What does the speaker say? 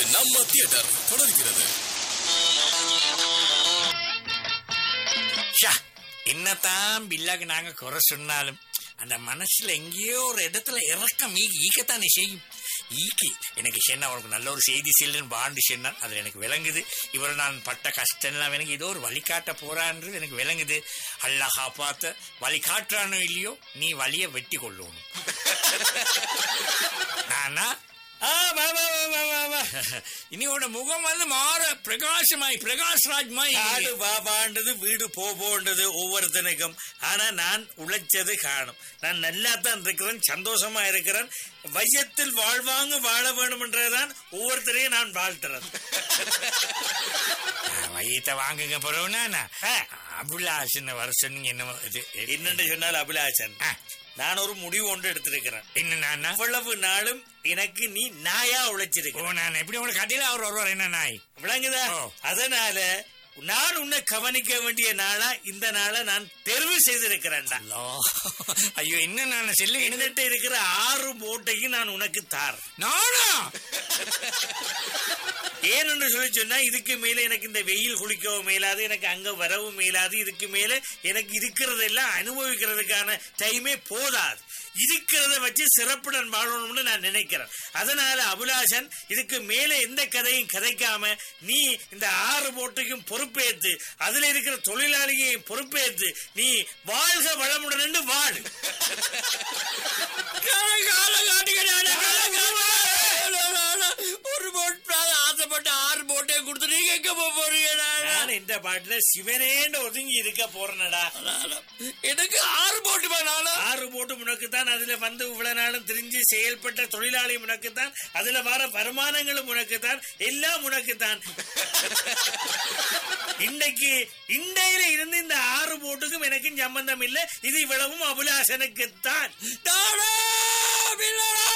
நம்ம தியேட்டர் தொடர்கிறது ஷா, என்னதான் பில்லாக்கு நாங்க குறை சொன்னாலும் அந்த மனசுல எங்கேயோ ஒரு இடத்துல இறக்கம் ஈகி ஈக்கத்தானே செய்யும் ஈக்கி எனக்கு சொன்னா உனக்கு நல்ல ஒரு செய்தி செல்லுன்னு பாண்டு சொன்னான் அது எனக்கு விளங்குது இவர் நான் பட்ட கஷ்டம்லாம் எனக்கு ஏதோ ஒரு வழிகாட்ட போறான்றது எனக்கு விளங்குது அல்லாஹா பார்த்த வழி காட்டுறானோ இல்லையோ நீ வழியை வெட்டி கொள்ளணும் நானா ஆ, வா, வா, வா, வா, வா, வா. இனி உன்னோட முகம் வந்து மாற பிரகாசமாய் பிரகாஷ்ராஜ் மாய் ஆடு பாபான்றது வீடு போபோன்றது ஒவ்வொருத்தனுக்கும் ஆனா நான் உழைச்சது காணும் நான் நல்லா தான் இருக்கிறேன் சந்தோஷமா இருக்கிறேன் வையத்தில் வாழ்வாங்க வாழ வேண்டும் என்றதான் ஒவ்வொருத்தரையும் நான் வாழ்த்துறேன் வயிற்ற வாங்குங்க பிறகுனா அபுல்லாசன் வர சொன்னீங்க என்ன இது என்னென்று சொன்னால் அபிலாஷன் ஆ, நான் ஒரு முடிவு ஒன்று எடுத்திருக்கிறேன் என்ன நானா அவ்வளவு நாளும் எனக்கு நீ நாயா ஓ உழைச்சிருக்க நான் எப்படி உங்களுக்கு கடையில அவர் வருவார் என்ன நாய் விளங்குதா ஓ. அதனால நான் உன்னை கவனிக்க வேண்டிய நாளா இந்த நாளை நான் தெரிவு செய்திருக்கிறேன்டா அல்லா. ஐயோ என்ன நான் செல்லு என்ன என்னட்ட இருக்கிற ஆறு மூட்டையும் நான் உனக்கு தார் நானா ஏனென்று சொல்லி சொன்னா இதுக்கு மேல எனக்கு இந்த வெயில் குளிக்கவும் மேலாது எனக்கு அங்க வரவும் மேலாது இதுக்கு மேல எனக்கு இருக்கிறதெல்லாம் அனுபவிக்கிறதுக்கான டைமே போதாது இருக்கிறத வச்சு சிறப்புடன் வாழணும்னு நான் நினைக்கிறேன் அதனால அபிலாஷன் இதுக்கு மேல எந்த கதையும் கதைக்காம நீ இந்த ஆறு போட்டுக்கும் பொறுப்பேற்று அதுல இருக்கிற தொழிலாளியையும் பொறுப்பேற்று நீ வாழ்க வளமுடன் என்று வாழ் ஒரு போட் ஆசைப்பட்டு ஆறு போட்டே கொடுத்து நீங்க எங்க போக போறீங்க நான் இந்த பாட்டுல சிவனேண்டு ஒதுங்கி இருக்க போறேனடா எனக்கு ஆறு போட்டு வேணாலும் ஆறு போட்டு உனக்கு தான் அதுல வந்து இவ்வளவு நாளும் தெரிஞ்சு செயல்பட்ட தொழிலாளி உனக்கு தான் அதுல வர வருமானங்களும் உனக்கு தான் எல்லாம் உனக்கு தான் இன்னைக்கு இண்டையில இருந்து இந்த ஆறு போட்டுக்கும் எனக்கும் சம்பந்தம் இல்லை இது இவ்வளவும் அபிலாஷனுக்கு தான் தானா பிள்ளடா